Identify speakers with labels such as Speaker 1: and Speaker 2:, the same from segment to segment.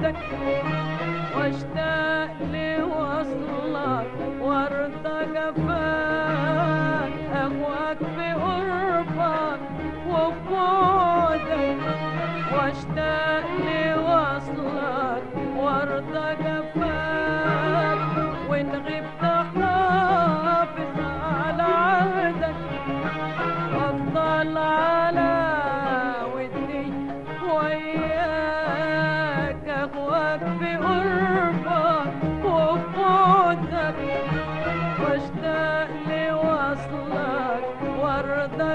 Speaker 1: بعدك واشتاق لوصلك وارضى جفاك اهواك بقربك وبعدك واشتاق لوصلك وارضى جفاك وان غبت حافظ على عهدك وافضل على ودي وياك اهواك بقربك وبعدك واشتاق لوصلك وارضى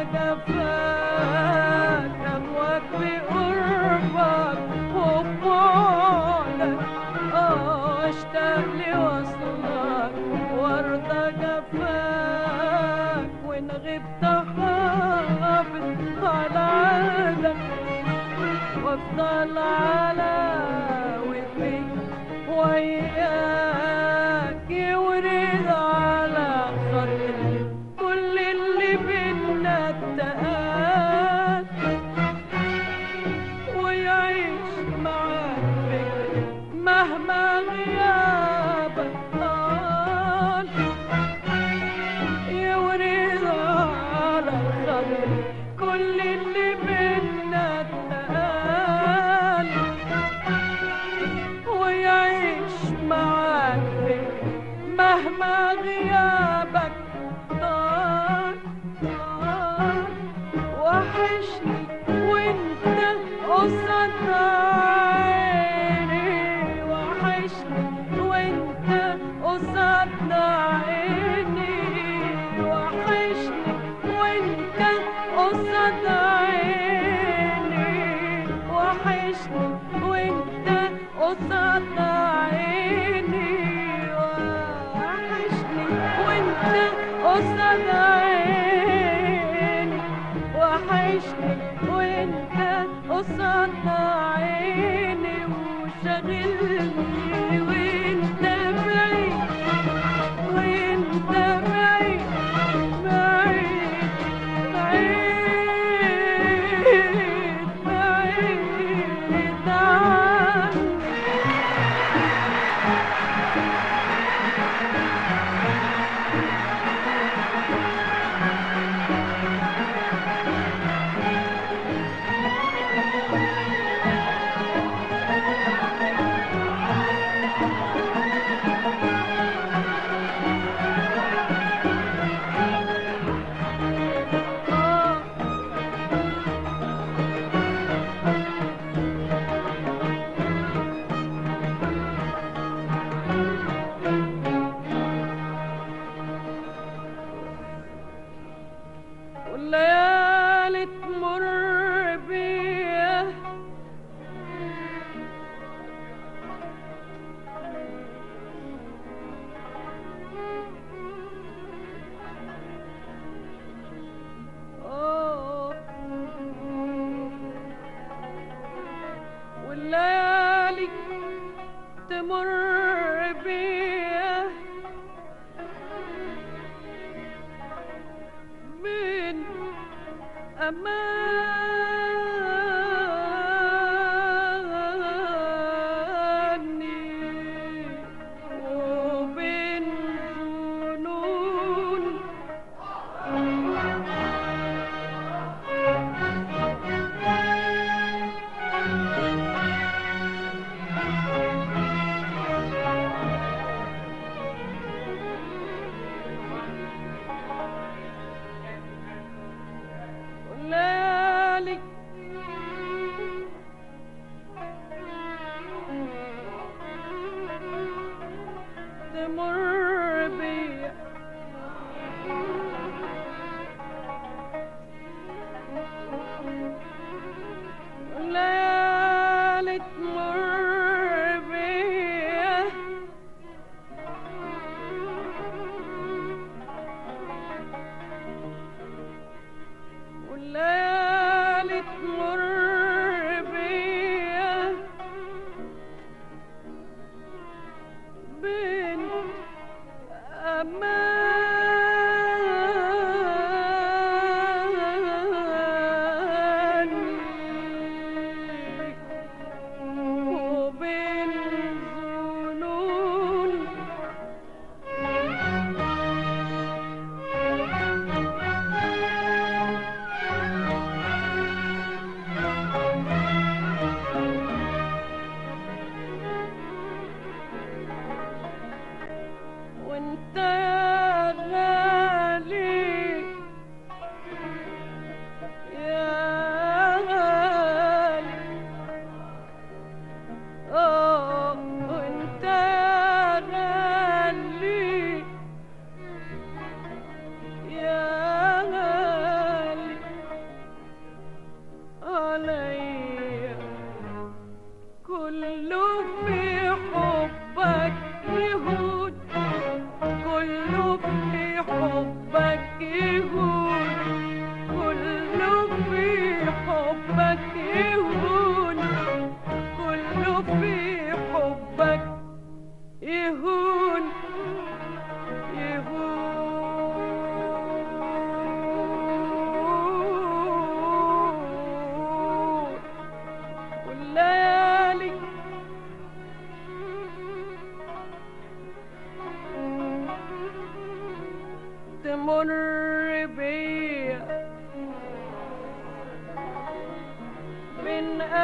Speaker 1: جفاك اهواك بقربك وبعدك اه اشتاق لوصلك وارضى جفاك وان غبت حافظ على عهدك وافضل على وفي وياك يورد على خاطري كل اللي بينا اتقال ويعيش معاك فكري مهما غيابك طال يورد على خاطري كل اللي بينا اتقال ويعيش معاك فكري مهما غيابك طال طال وحشني وانت قصاد عيني وحشني وانت قصاد عيني وحشني وانت قصاد عيني وحشني وانت قصاد عيني وحشني وانت قصاد عيني وحشني وانت قصاد عيني وشاغلني وانت بعيد وانت بعيد بعيد بعيد بعيد عني آه والليالي تمر بيا آه. والليالي تمر بيا من أماني وبين جنون لا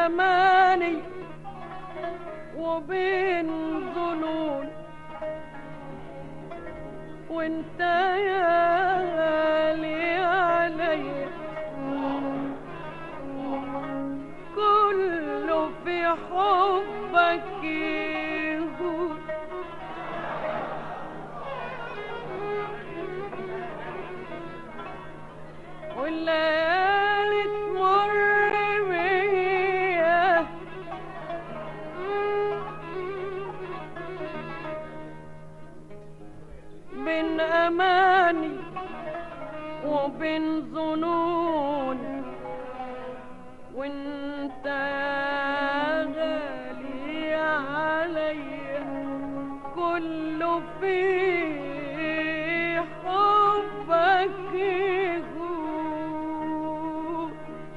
Speaker 1: أماني وبين ظنون وانت يا غالي عليا كله في حبك يهون والليالي تمر بيا بين أماني وبين ظنون وانت يا غالي عليا كله في حبك يهون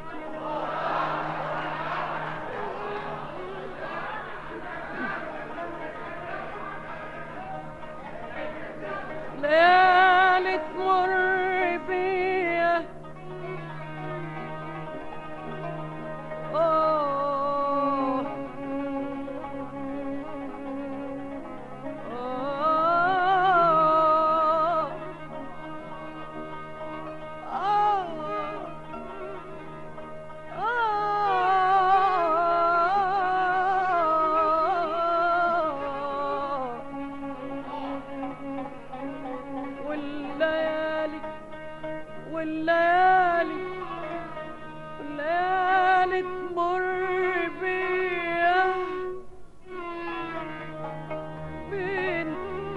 Speaker 1: ليالي تمر بيا آه آه والليالي والليالي والليالي تمر بيا بين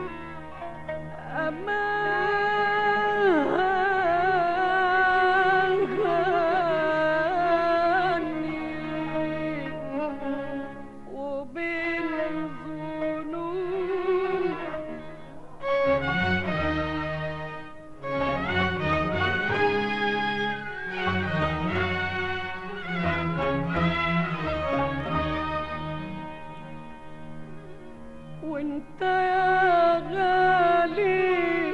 Speaker 1: أماني وبين ظنون وانت يا غالي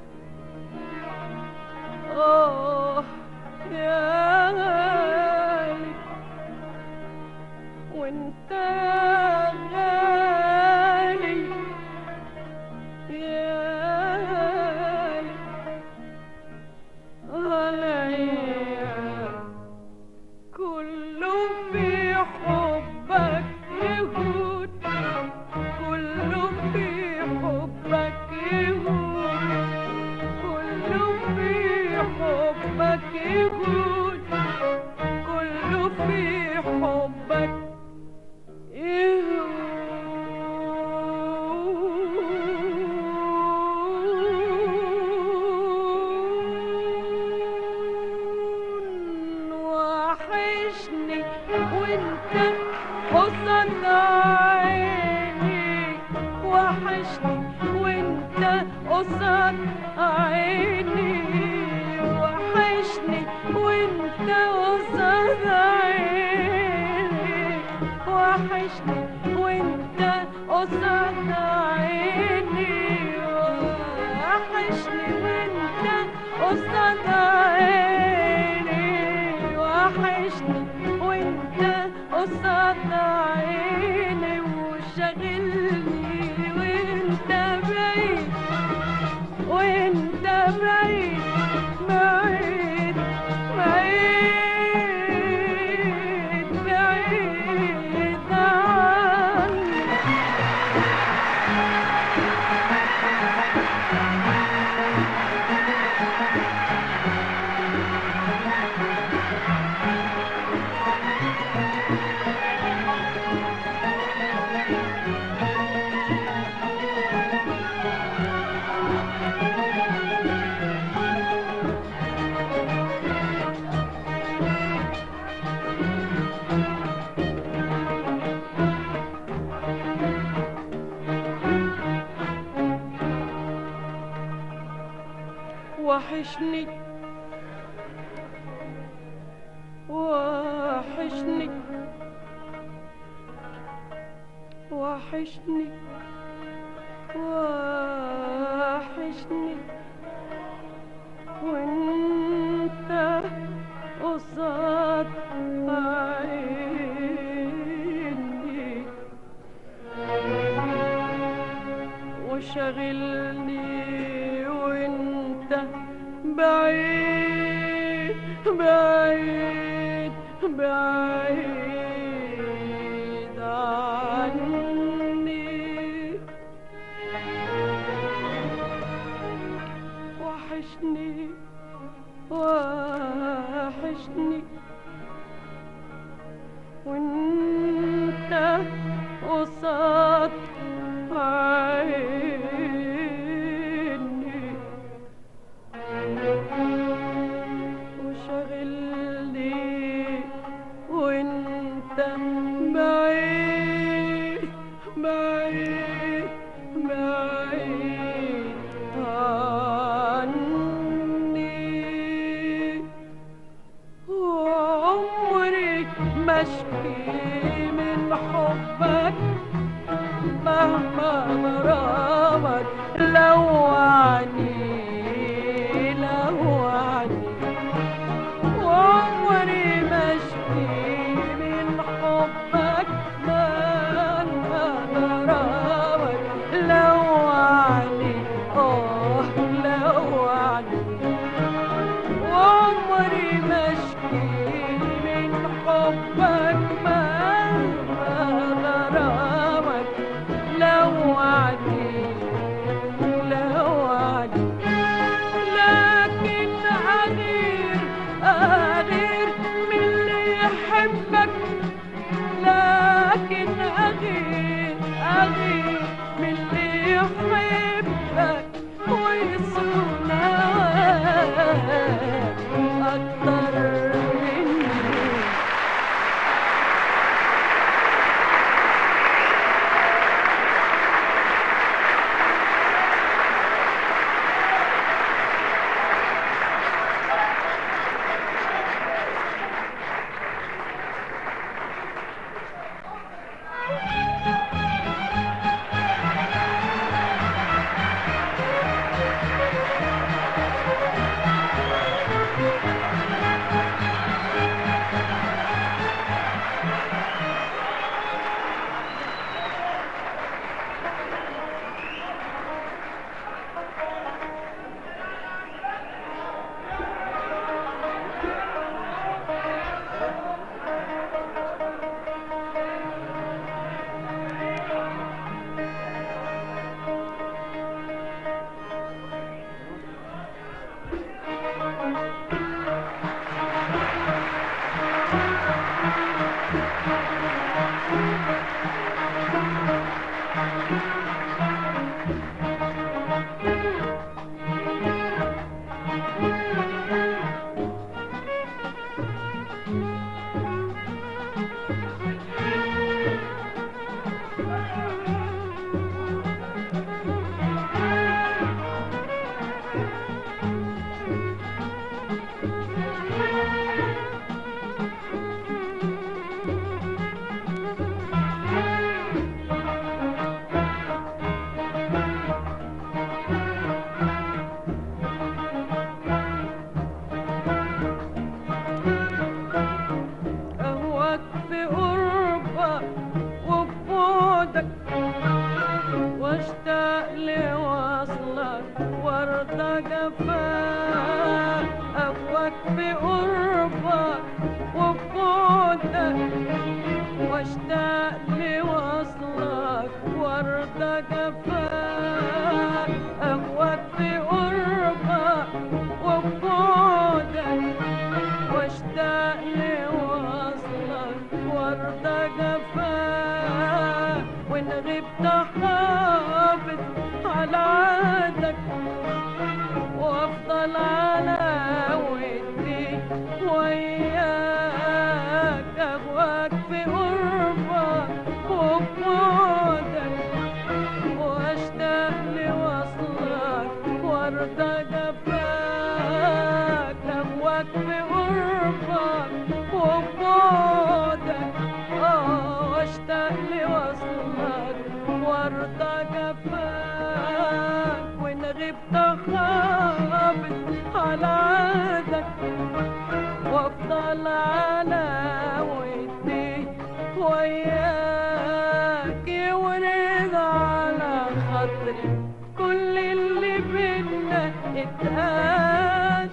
Speaker 1: اه يا غالي وانت يا غالي يا غالي عليا كله في حبك يهون كله في حبك يهون كله في حبك يهون كله في حبك يهون وحشني وانت قصد عيني وحشني وانت قصد عيني وحشني وانت قصد عيني وحشني وانت قصد عيني وحشني وانت قصد عيني وحشني وانت قصد عيني وشغلني وانت بعيد وانت بعيد بعيد بعيد بعيد عني وحشني وحشني وحشني وحشني وانت قصاد عيني وشغلني وانت بعيد بعيد بعيد عني وحشني وحشني وانت قصاد عيني وشغلني وانت بعيد بعيد بعيد عني وعمري ما اشكي من حبك مهما غرامك لوعني لوعني وعمري ما اشكي من حبك مهما غرامك لوعني اه لوعني وعمري ما اشكي من حبك مهما غرامك لوعني لوعني لكن أغير أغير من اللي يحبك لكن أغير أغير من اللي يحبك ويصون هواك أكتر مني أهواك في قربك وفي بعدك واشتاق لوصلك وارضى جفاك أهواك في قربك وفي بعدك واشتاق لوصلك وارضى جفاك أهواك في قربك وفي بعدك واشتاق لوصلك وارضى جفاك وان غبت حافظ على عهدك وافضل على ودي وياك اهواك في قربك وبعدك واشتاق لوصلك وارضى جفاك اهواك في قربك وبعدك اه واشتاق لوصلك وارضى جفاك وان غبت خابط على عهدك وافضل على ودي وياك ورد على خاطري اتقال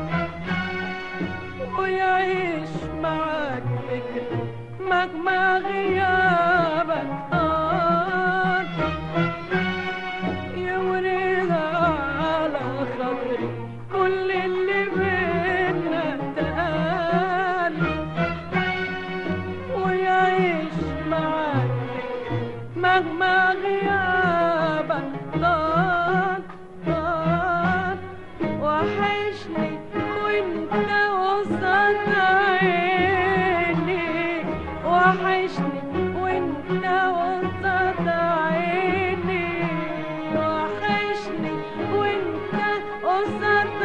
Speaker 1: ويعيش معاك فكرة مهما غيابك طال يوريها على خاطري كل اللي بينا اتقال ويعيش معاك مهما غيابك طال طال وحشني وانت وسط عيني وحشني وانت وسط عيني وحشني وانت وسط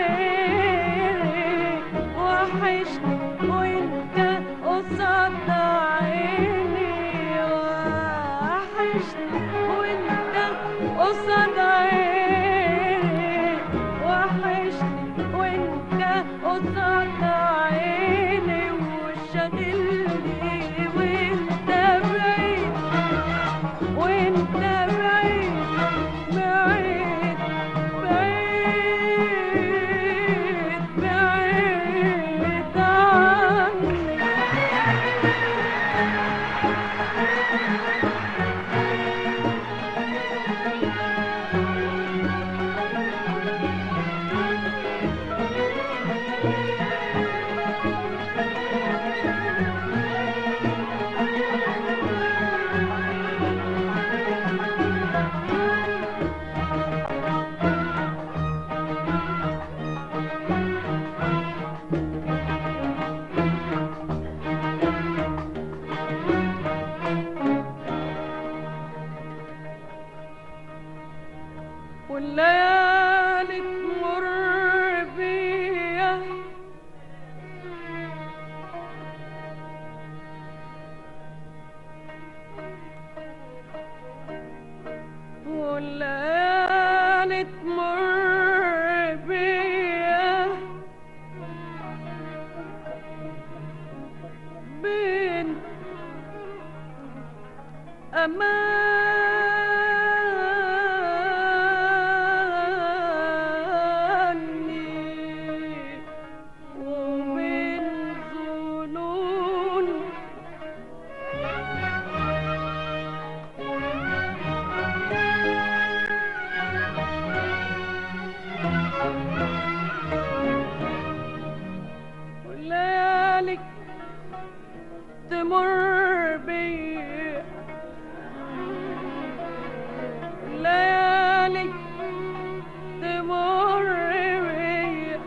Speaker 1: عيني وحشني وانت قصاد عيني وحشني وانت قصاد عيني وحشني وانت قصاد عيني وشاغلني وانت بعيد وانت بعيد بعيد بعيد بعيد عني والليالي تمر بيا والليالي تمر بيا بين أماني ومن ظنون وليالك تمر بي ليالي تمر بي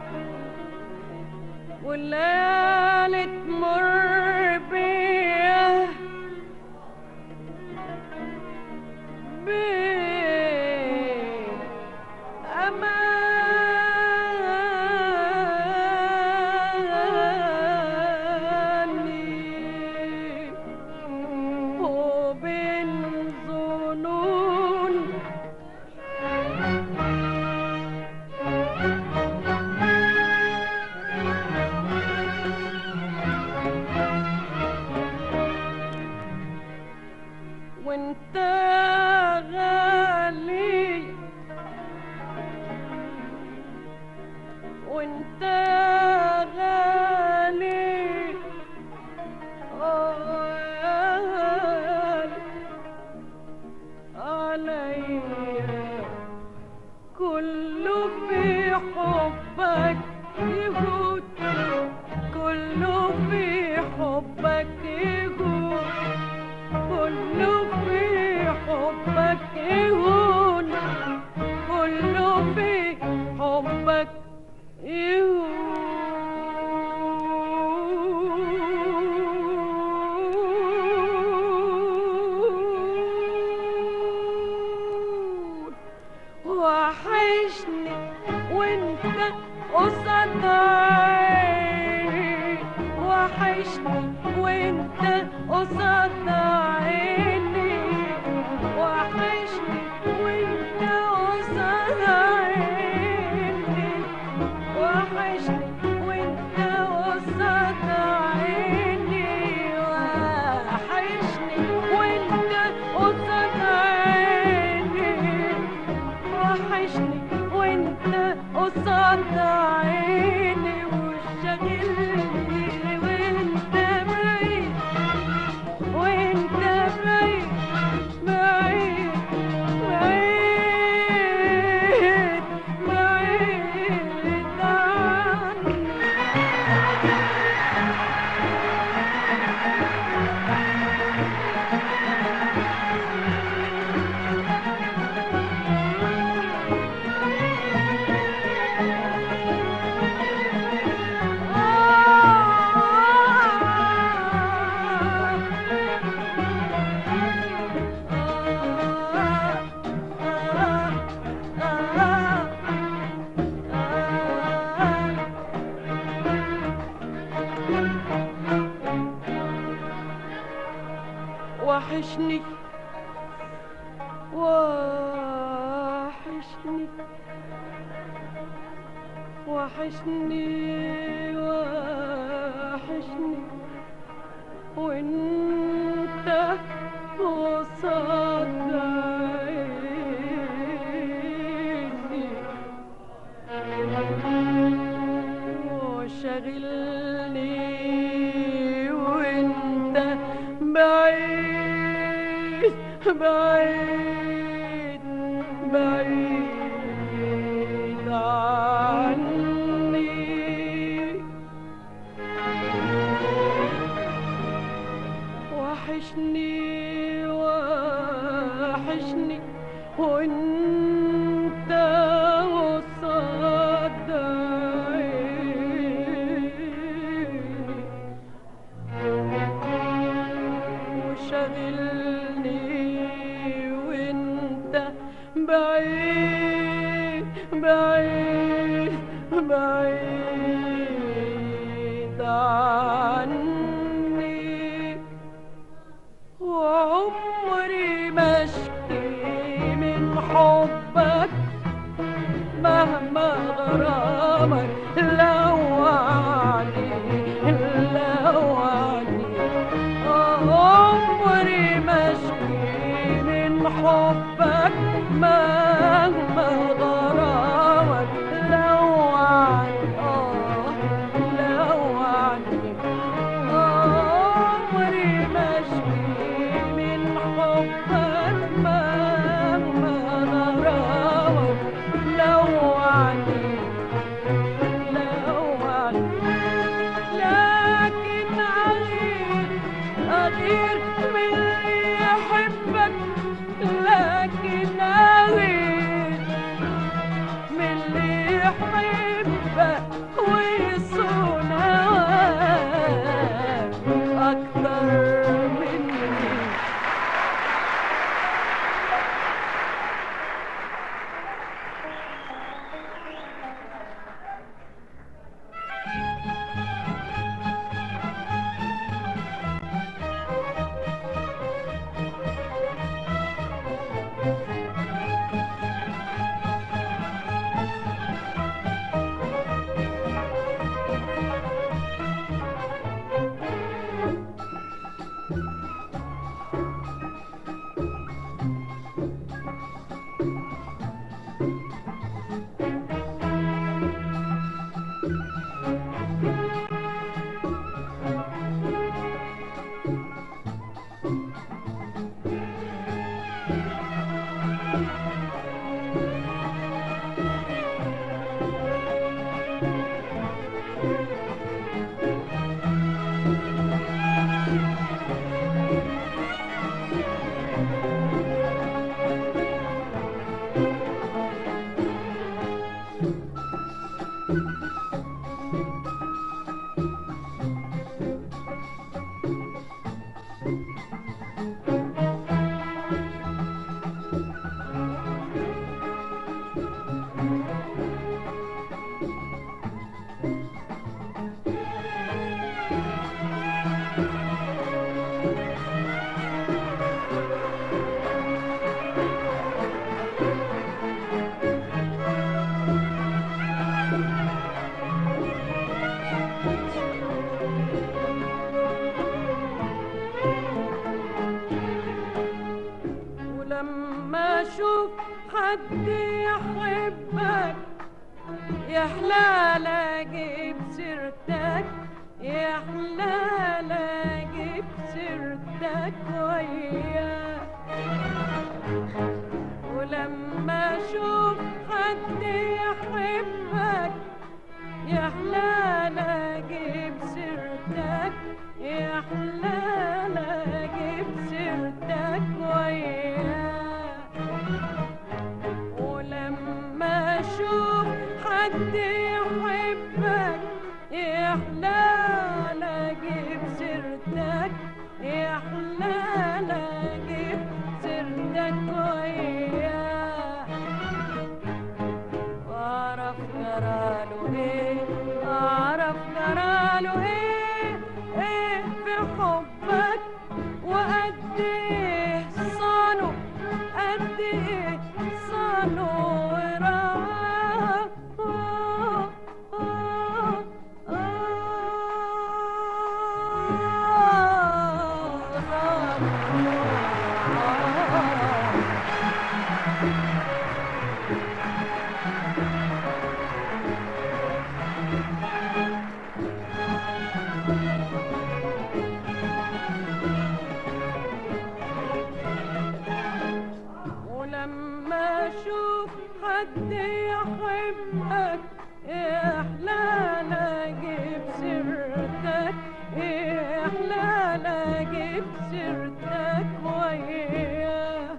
Speaker 1: والليالي تمر بيا بين أماني وبين ظنون وانت غالي وانت غالي آه يا غالي عليا كله في حبك يهود كله في حبك يهود كله في حبك وحشني وحشني وحشني وحشني وانت قصاد عيني وشغلني وانت بعيد بعيد بعيد عني وحشني وحشني وانت قصاد عيني وشغلني وانت بعيد بعيد بعيد عني وعمري ما اشكي من حبك مهما غرامك لوعني لوعني عمري ما اشكي من حبك مهما غرامك لوعني آه لوعني عمري ما اشكي من حبك مهما غرامك لوعني لوعني لكن أغير أغير من اللي يحبك لكن أغير من اللي يحبك ويصون هواك أكتر مني ولما اشوف حد يحبك يحلى اجيب سيرتك يحلى اجيب سيرتك وياك ولما اشوف حد يحبك يحلى اجيب سيرتك يحلى اجيب سيرتك وياك ولما اشوف حد يحبك يحلى اجيب سيرتك يحلى اجيب قد ايه صانوا قد ايه صانوا ورعاه ولما اشوف حد يحبك احلال اجيب سيرتك احلال اجيب سيرتك وياه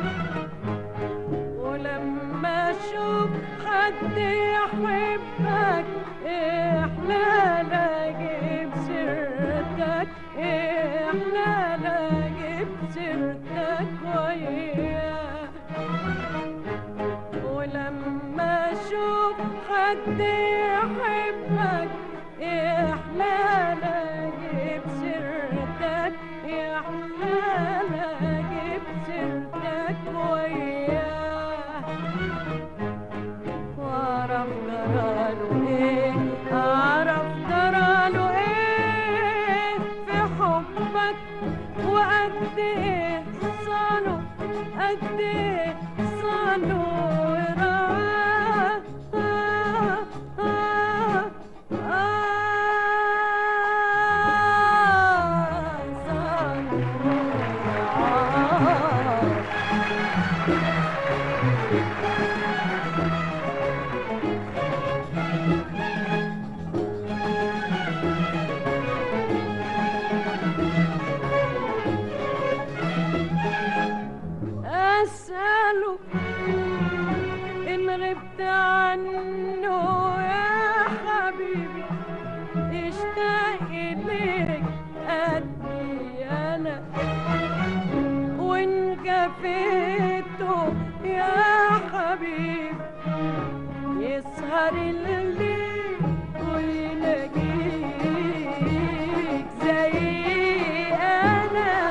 Speaker 1: ولما اشوف حد يحبك احلال اجيب سيرتك احلال اجيب سيرتك وياه ولما اشوف حد يحبك احلال اجيب سيرتك احلال اجيب سيرتك وياه واعرف جراله ايه اعرف جراله ايه في حبك وقد ايه صانوا قد ايه صانوا ورعاه آه آه آه صانوا ورعاه أسأله إن غبت عنه يا حبيبي اشتاق إليك قدي أنا وإن جفيته يا حبيبي يسهر الليل ويلاقيك زي أنا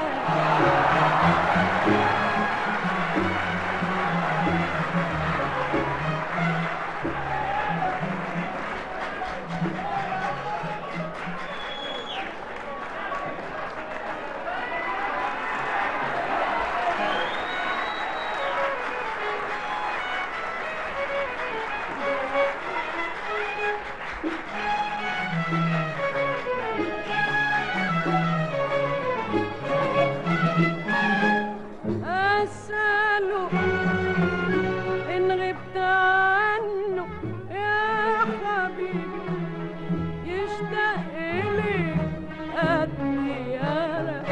Speaker 1: أسأله إن غبت عنه يا حبيبي يشتاق إليك قدي أنا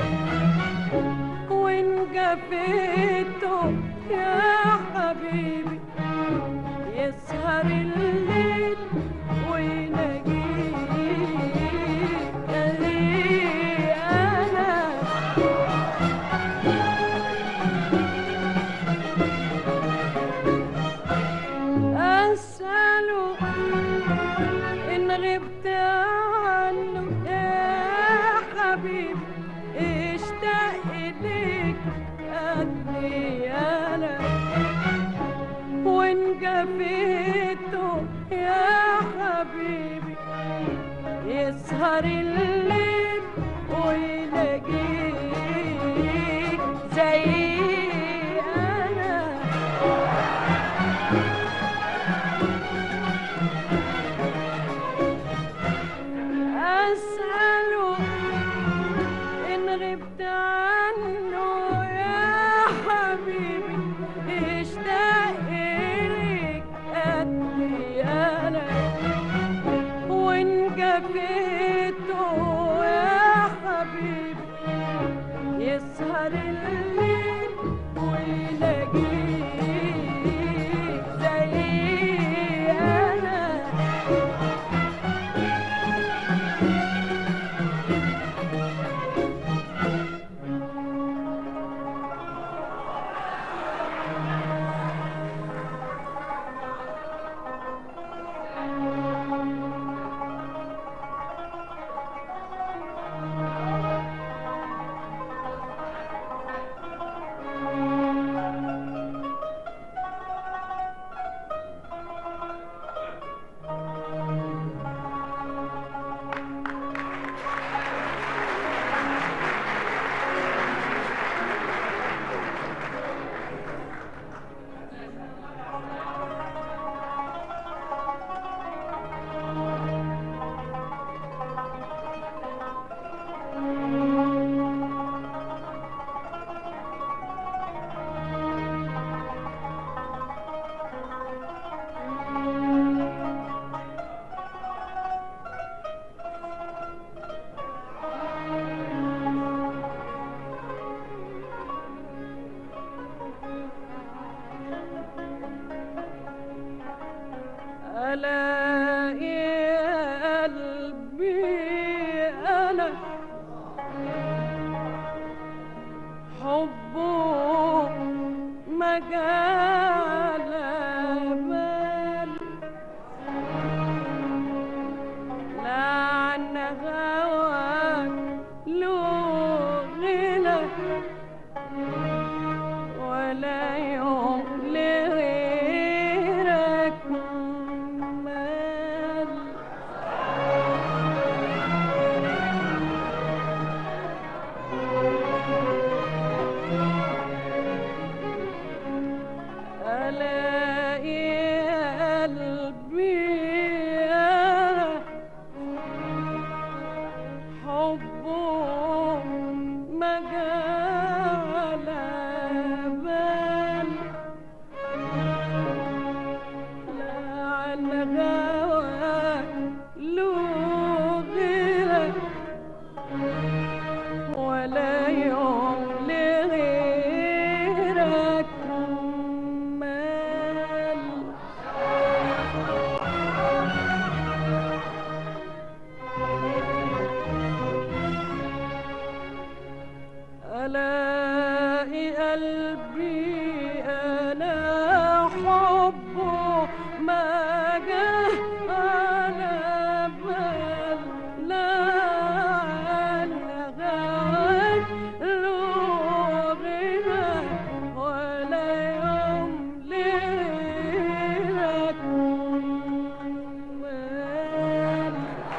Speaker 1: وإن جفيته يا حبيبي يسهر الليل ويلاقيك لي أنا أسأله إن غبت عنه يا حبيبي اشتاق إليك قدي أنا وإن جفيته يا حبيبي يسهر الليل ويلاقيك زي أنا أسأله إن غبت عنه يا حبيبي اشتاق إليك قدي أنا وإن جفيته يا حبيبي يسهر الليل ويلاقيك زي أنا ألاقي قلبي أنا حبه مجال بال لا عن هواك له غنى ولا يوم لغيرك مال ألاقي قلبي أنا حبه مجال بال لا عن هواك له غيرك ولا يوم لغيرك مال ألاقي قلبي أنا حبه ما جه على بال لا على غواك له غنى ولا يوم ليلك مال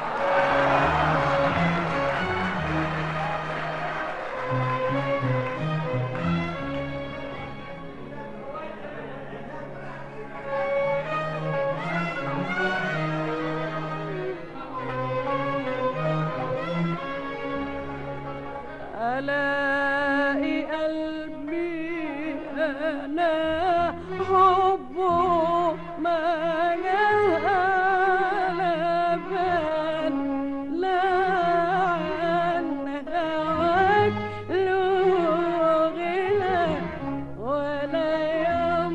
Speaker 1: ألاقي قلبي أنا حبه ما جه على بال لا عن هواك له غنى ولا يوم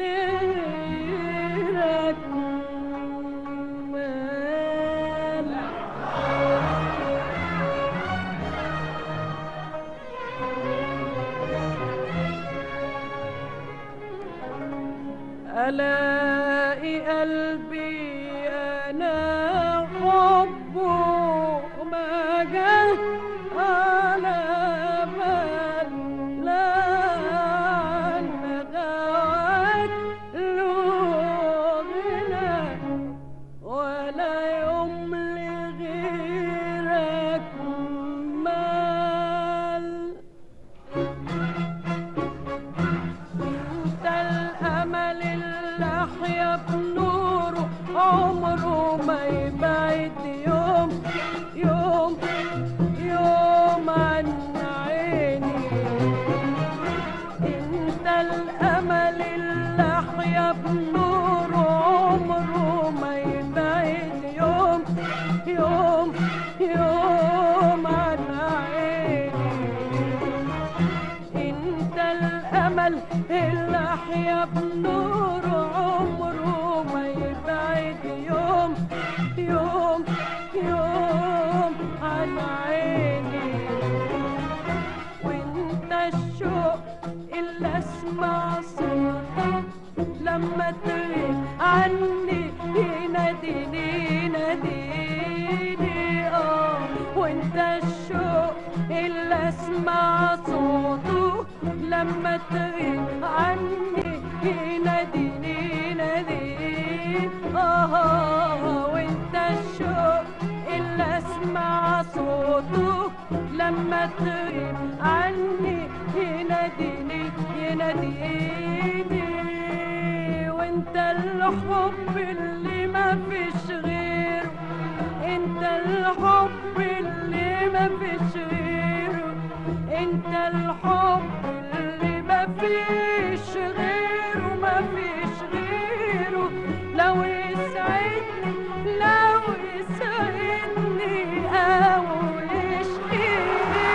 Speaker 1: لغيرك مال ألاقي قلبي أنا حبه ما جه على بال لا عن هواك له غنى ولا يوم لغيرك مال انت الامل اللي احيا بنوره عمره ما يبعد يوم يوم يوم عن عيني انت الامل اللي احيا بنوره عمره ما يبعد يوم يوم يوم عن عيني انت الامل اللي احيا بنور عمره ما يبعد يوم يوم يوم عن عيني وانت الشوق اللي اسمع صوتك لما تغيب عني يناديني يناديني اه وانت الشوق اللي اسمع صوته لما تغيب عني يناديني يناديني اه وانت الشوق اللي اسمع صوته لما تغيب عني يناديني يناديني وانت الحب اللي ما فيش غيره انت الحب اللي ما فيش غيره انت الحب اللي ما فيش غيره ما فيش غيره لو يسعدني لو يسعدني او يشقيني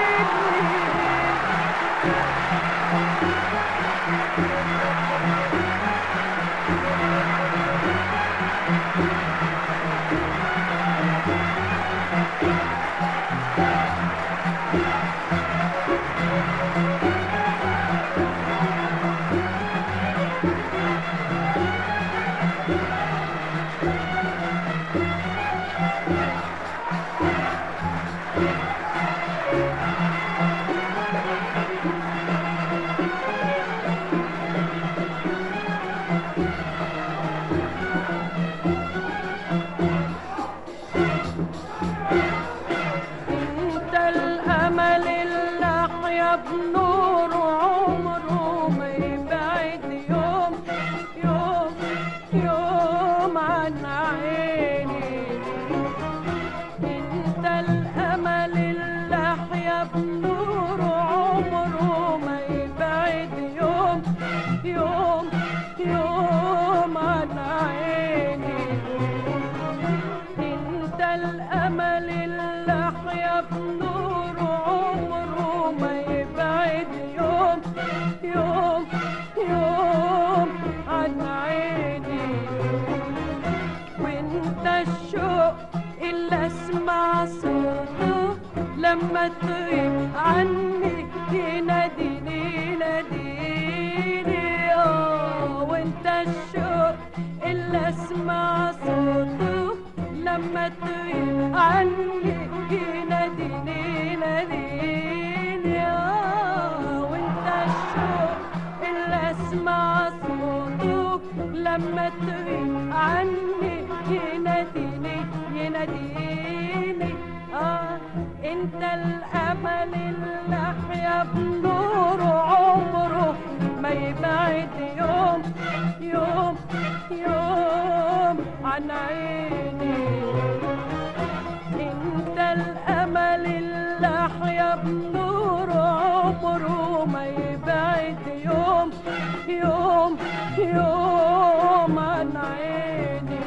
Speaker 1: لما تغيب عني يناديني يناديني اه وانت الشوق اللي اسمع صوته لما تغيب عني يناديني يناديني اه وانت الشوق اللي اسمع صوته لما تغيب عني يناديني يناديني اه انت الامل اللي احيا بنور عمره ما يبعد يوم يوم يوم عن عيني انت الامل اللي احيا بنور عمره ما يبعد يوم يوم يوم عن عيني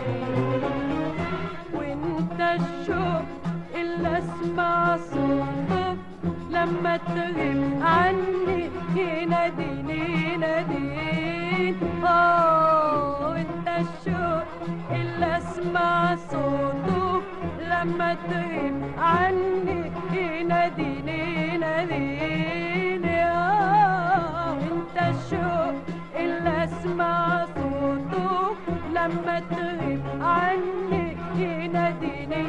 Speaker 1: وانت الشوق اللي اسمع صوتك لما تغيب عني يناديني يناديني اه وانت الشوق اللي اسمع صوتك لما تغيب عني يناديني يناديني اه وانت الشوق اللي اسمع صوته لما تغيب عني يناديني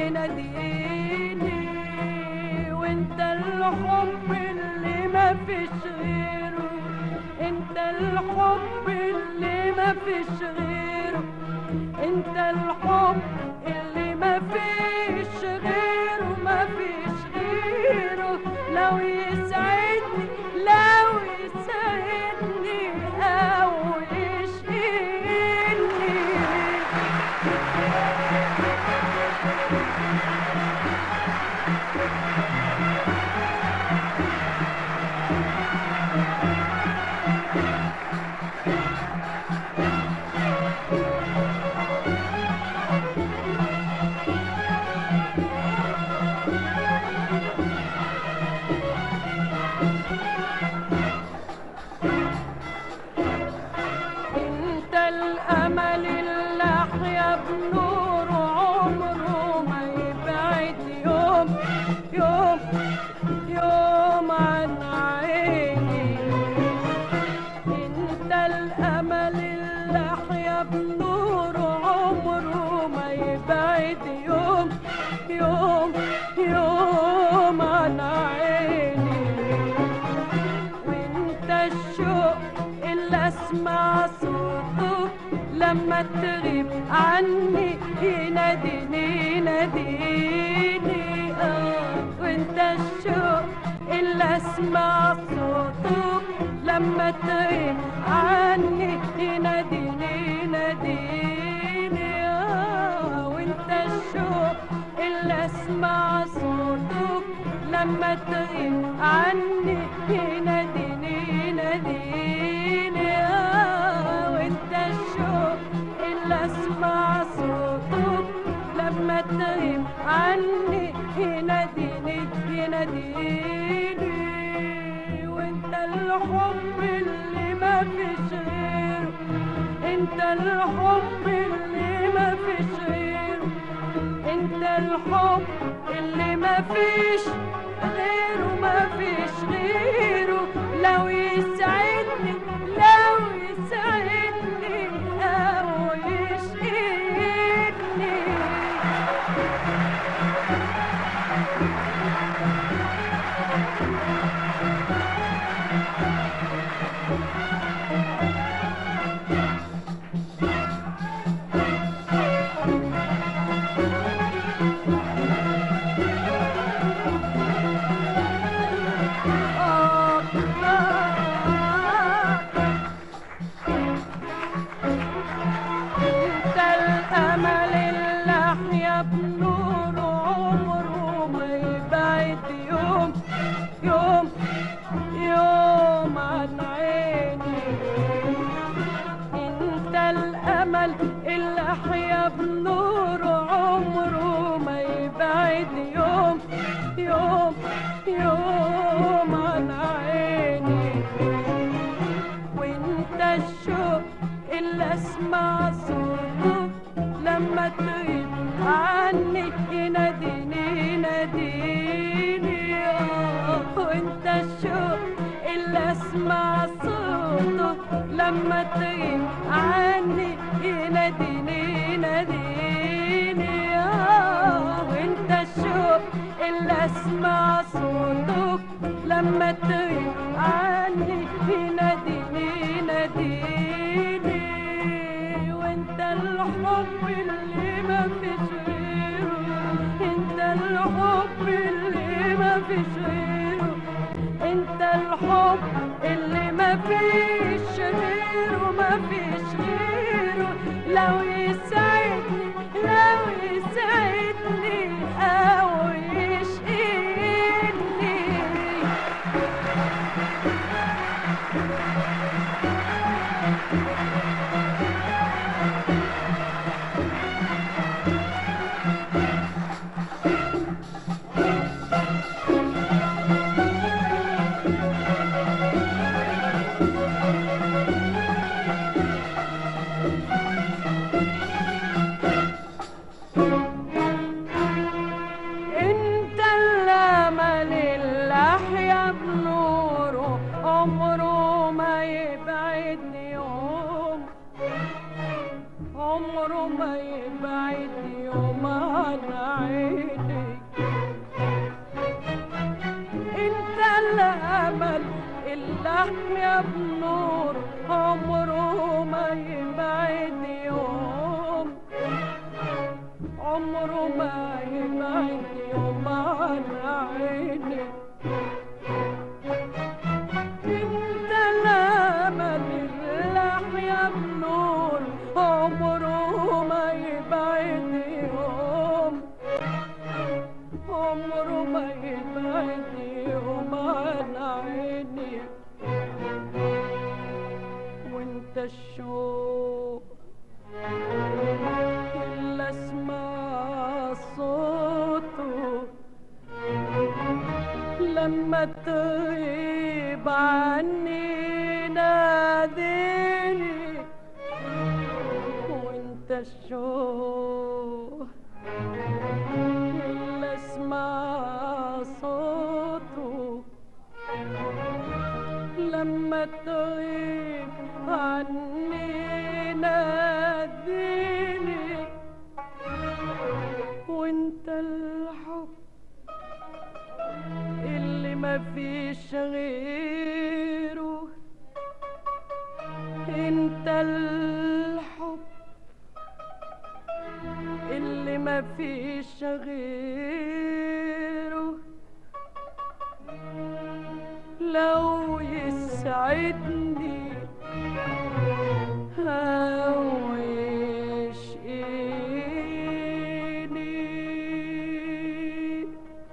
Speaker 1: يناديني وانت الحب اللي ما فيش غيره انت الحب اللي ما فيش غيره انت الحب اللي ما فيش غيره ما فيش غيره لو يسعدني لو يسعدني او يشقيني انت الامل اللي احيا بنور عمره ما يبعد يوم يوم يوم عن عيني انت الامل اللي احيا بنور عمره ما يبعد يوم يوم يوم عن عيني وانت الشوق اللي اسمع صوته لما تغيب عني يناديني يناديني اه وانت الشوق اللي اسمع صوته لما تغيب عني يناديني يناديني اه وانت الشوق اللي اسمع صوته لما تغيب عني يناديني يناديني آه وانت الشوق اللي اسمع صوته لما تغيب عني يناديني يناديني وانت الحب اللي ما فيش غيره انت الحب اللي ما فيش غيره انت الحب اللي ما فيش غيره ما فيش غيره لو يسعدني لو يسعدني او يشقيني آه آه انت الامل اللي احيا بنور عمره ما يبعد يوم يوم يوم عن عيني انت الامل اللي احيا بنور عمره ما يبعد يوم يوم يوم عن عيني وانت الشوق اللي اسمع صوته لما تغيب عني يناديني يناديني اسمع صوته لما تغيب عني يناديني يناديني آه وانت الشوق اللي اسمع صوتك لما تغيب عني يناديني يناديني وانت الحب اللي ما فيش غيره انت الحب اللي ما فيش غيره انت الحب اللي ما فيش غيره ما فيش غيره لو يسعدني لو يسعدني او يشقيني انت الامل اللي احيا بنوره عمره ما يبعدني يوم عمره ما يبعد يوم عن عيني انت الامل اللي احيا بنور عمره ما يبعد يوم عمره ما يبعد يوم عن عيني انت الامل اللي احيا بنور عمره ما يبعد يوم عمره ما يبعد يوم عن عيني وانت الشوق اللي اسمع صوته لما تغيب عني ناديني وانت الشوق اللي اسمع صوته لما تغيب عني ناديني وانت الحب اللي ما فيش غيره انت الحب اللي ما فيش غيره لو يسعدني هو يشقيني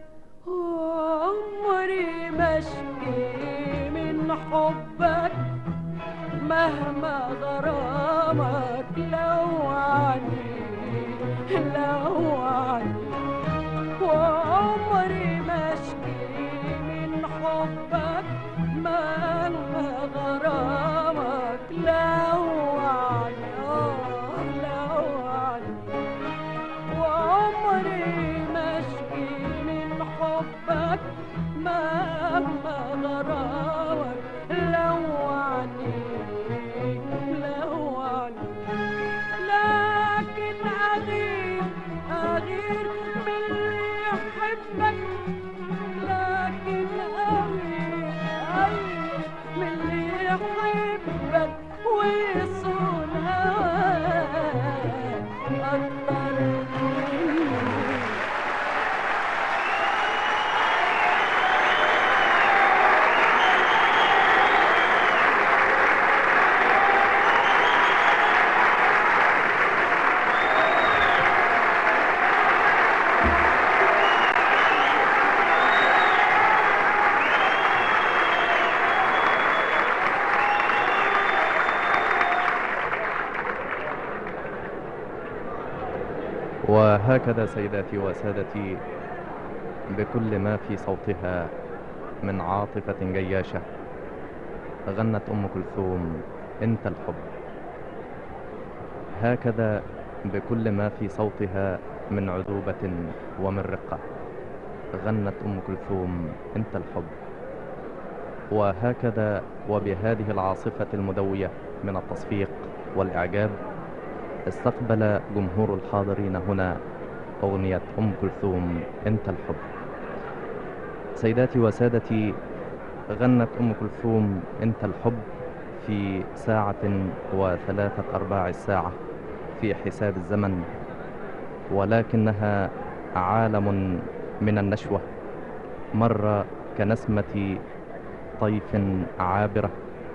Speaker 1: عمري ما اشكي من حبك مهما غرامك لو عني لو عني وعمري ما اشكي من حبك مهما غرامك لو عني آه لو عني وعمري ما اشكي من حبك مهما غرامك لو عني لو عني لكن أغير أغير من اللي يحبك لكن أغير أغير من اللي يحبك ويصون هواك أكتر مني
Speaker 2: وهكذا سيداتي وسادتي بكل ما في صوتها من عاطفة جياشة غنت أم كلثوم أنت الحب هكذا بكل ما في صوتها من عذوبة ومن رقة غنت أم كلثوم أنت الحب وهكذا وبهذه العاصفة المدوية من التصفيق والإعجاب استقبل جمهور الحاضرين هنا أغنية أم كلثوم أنت الحب سيداتي وسادتي غنت أم كلثوم أنت الحب في ساعة وثلاثة أرباع الساعة في حساب الزمن ولكنها عالم من النشوة مر كنسمة طيف عابرة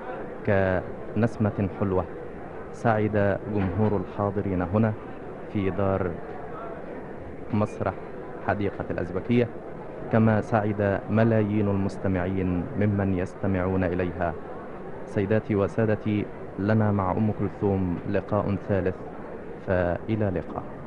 Speaker 2: كنسمة حلوة سعد جمهور الحاضرين هنا في دار مسرح حديقة الأزبكية كما سعد ملايين المستمعين ممن يستمعون إليها سيداتي وسادتي لنا مع أم كلثوم لقاء ثالث فإلى لقاء